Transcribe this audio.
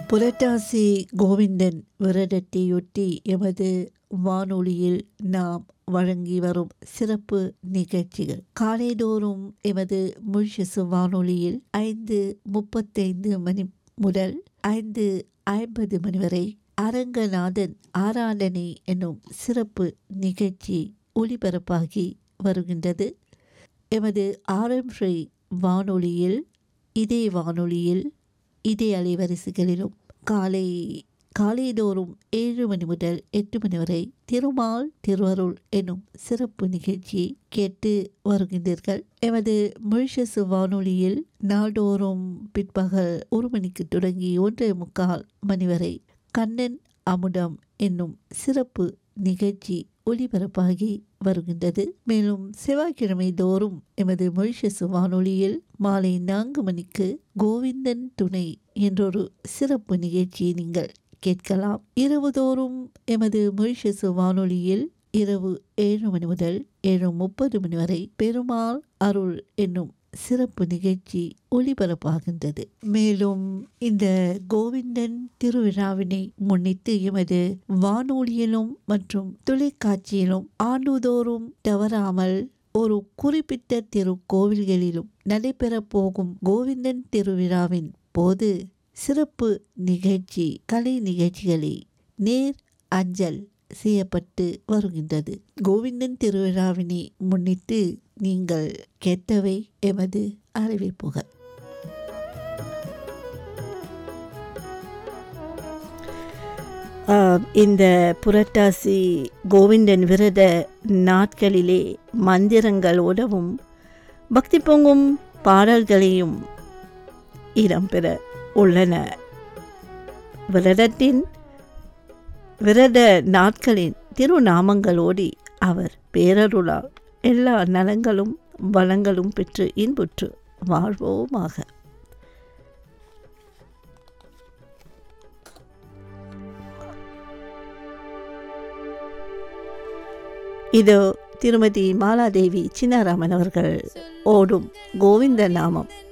புரட்டாசி கோவிந்தன் விரதத்தையொட்டி எமது வானொலியில் நாம் வழங்கி வரும் சிறப்பு நிகழ்ச்சிகள் காலைதோறும் எமது முழிசு வானொலியில் ஐந்து முப்பத்தைந்து மணி முதல் ஐந்து ஐம்பது மணி வரை அரங்கநாதன் ஆராதனை என்னும் சிறப்பு நிகழ்ச்சி ஒளிபரப்பாகி வருகின்றது எமது ஆரம்பை வானொலியில் இதே வானொலியில் இதே அலைவரிசைகளிலும் காலை காலைதோறும் ஏழு மணி முதல் எட்டு மணி வரை திருமால் திருவருள் என்னும் சிறப்பு நிகழ்ச்சியை கேட்டு வருகின்றீர்கள் எமது மொழிஷசு வானொலியில் நாள்தோறும் பிற்பகல் ஒரு மணிக்கு தொடங்கி ஒன்றே முக்கால் மணி வரை கண்ணன் அமுதம் என்னும் சிறப்பு நிகழ்ச்சி ஒளிபரப்பாகி வருகின்றது மேலும் செவ்வாய்க்கிழமை தோறும் எமது மொழிஷசு வானொலியில் மாலை நான்கு மணிக்கு கோவிந்தன் துணை என்றொரு சிறப்பு நிகழ்ச்சியை நீங்கள் கேட்கலாம் இரவுதோறும் எமது மொழிஷசு வானொலியில் இரவு ஏழு மணி முதல் ஏழு முப்பது மணி வரை பெருமாள் அருள் என்னும் சிறப்பு நிகழ்ச்சி ஒளிபரப்பாகின்றது மேலும் இந்த கோவிந்தன் திருவிழாவினை முன்னிட்டு எமது வானொலியிலும் மற்றும் தொலைக்காட்சியிலும் ஆண்டுதோறும் தவறாமல் ஒரு குறிப்பிட்ட திருக்கோவில்களிலும் நடைபெறப் போகும் கோவிந்தன் திருவிழாவின் போது சிறப்பு நிகழ்ச்சி கலை நிகழ்ச்சிகளை நேர் அஞ்சல் செய்யப்பட்டு வருகின்றது கோவிந்தன் திருவிழாவினை முன்னிட்டு நீங்கள் கேட்டவை எமது அறிவிப்புகள் ஆம், இந்த புரட்டாசி கோவிந்தன் விரத நாட்களிலே மந்திரங்களோடவும் பக்தி பொங்கும் பாடல்களையும் இடம்பெற உள்ளன விரதத்தின் விரத நாட்களின் திருநாமங்களோடி அவர் பேரருளால் எல்லா நலங்களும் வளங்களும் பெற்று இன்புற்று வாழ்வோமாக இதோ திருமதி மாலாதேவி சின்னாராமன் அவர்கள் ஓடும் கோவிந்த நாமம்